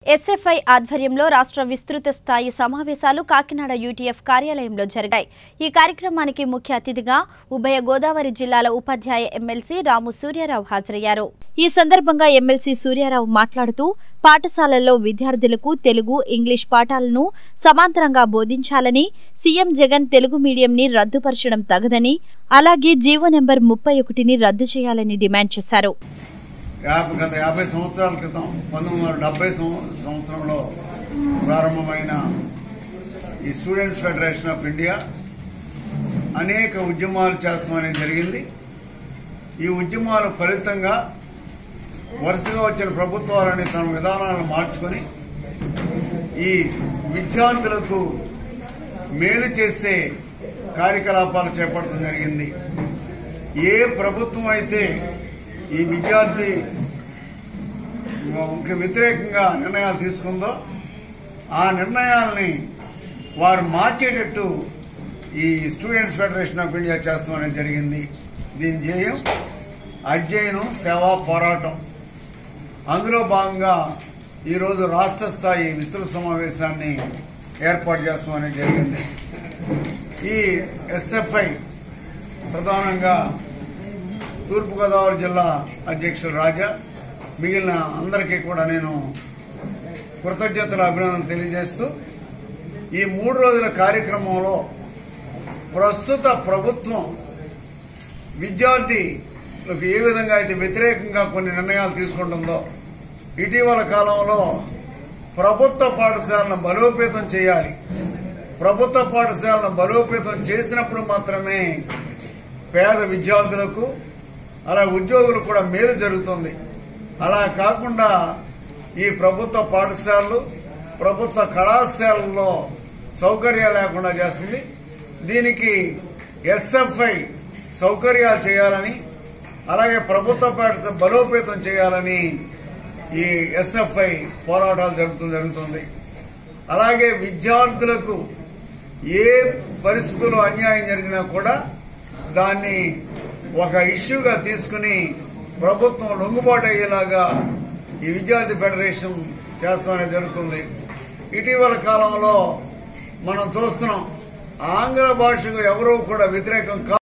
SFI ఆధ్వర్యంలో రాష్ట్ర విస్తృత స్థాయి సమావేశాలు కాకినాడ యూటీఎఫ్ కార్యాలయంలో జరిగాయి ఈ కార్యక్రమానికి ముఖ్య అతిథిగా ఉభయ గోదావరి జిల్లాల ఉపాధ్యాయ ఎమ్మెల్సీ రాము సూర్యారావు హాజరయ్యారు ఈ సందర్భంగా ఎమ్మెల్సీ సూర్యారావు మాట్లాడుతూ పాఠశాలల్లో విద్యార్థులకు తెలుగు ఇంగ్లీష్ పాఠాలను సమాంతరంగా బోధించాలని సీఎం జగన్ తెలుగు మీడియంని రద్దుపరచడం తగదని అలాగే జీవో నెంబర్ ముప్పై ఒకటిని రద్దు చేయాలని డిమాండ్ చేశారు యాభై గత యాభై సంవత్సరాల క్రితం పంతొమ్మిది వందల డెబ్బై సంవత్సరంలో ప్రారంభమైన ఈ స్టూడెంట్స్ ఫెడరేషన్ ఆఫ్ ఇండియా అనేక ఉద్యమాలు చేస్తామనేది జరిగింది ఈ ఉద్యమాల ఫలితంగా వరుసగా వచ్చిన ప్రభుత్వాలని తమ విధానాలను మార్చుకొని ఈ విద్యార్థులకు మేలు చేసే కార్యకలాపాలు చేపట్టడం జరిగింది ఏ ప్రభుత్వం అయితే ఈ విద్యార్థి వ్యతిరేకంగా నిర్ణయాలు తీసుకుందో ఆ నిర్ణయాల్ని వారు మార్చేటట్టు ఈ స్టూడెంట్స్ ఫెడరేషన్ ఆఫ్ ఇండియా చేస్తామనేది జరిగింది దీని ధ్యేయం అధ్యయనం సేవా పోరాటం అందులో భాగంగా ఈరోజు రాష్ట్ర స్థాయి విస్తృత సమావేశాన్ని ఏర్పాటు చేస్తామనేది జరిగింది ఈ ఎస్ఎఫ్ఐ ప్రధానంగా తూర్పుగోదావరి జిల్లా అధ్యక్షులు రాజా మిగిలిన అందరికీ కూడా నేను కృతజ్ఞతల అభినందనలు తెలియజేస్తూ ఈ మూడు రోజుల కార్యక్రమంలో ప్రస్తుత ప్రభుత్వం విద్యార్థులకు ఏ విధంగా అయితే వ్యతిరేకంగా కొన్ని నిర్ణయాలు తీసుకుంటుందో ఇటీవల కాలంలో ప్రభుత్వ పాఠశాలను బలోపేతం చేయాలి ప్రభుత్వ పాఠశాలను బలోపేతం చేసినప్పుడు మాత్రమే పేద విద్యార్థులకు అలా ఉద్యోగులకు కూడా మేలు జరుగుతుంది అలా కాకుండా ఈ ప్రభుత్వ పాఠశాలలు ప్రభుత్వ కళాశాలల్లో సౌకర్యాలు లేకుండా చేస్తుంది దీనికి ఎస్ఎఫ్ఐ సౌకర్యాలు చేయాలని అలాగే ప్రభుత్వ పాఠశాల బలోపేతం చేయాలని ఈ ఎస్ఎఫ్ఐ పోరాటాలు జరుగుతూ జరుగుతుంది అలాగే విద్యార్థులకు ఏ పరిస్థితుల్లో అన్యాయం జరిగినా కూడా దాన్ని ఒక ఇష్యూగా తీసుకుని ప్రభుత్వం లొంగుబాటు అయ్యేలాగా ఈ విద్యార్థి ఫెడరేషన్ చేస్తామని జరుగుతుంది ఇటీవల కాలంలో మనం చూస్తున్నాం ఆంగ్ల భాషకు ఎవరూ కూడా వ్యతిరేకం కా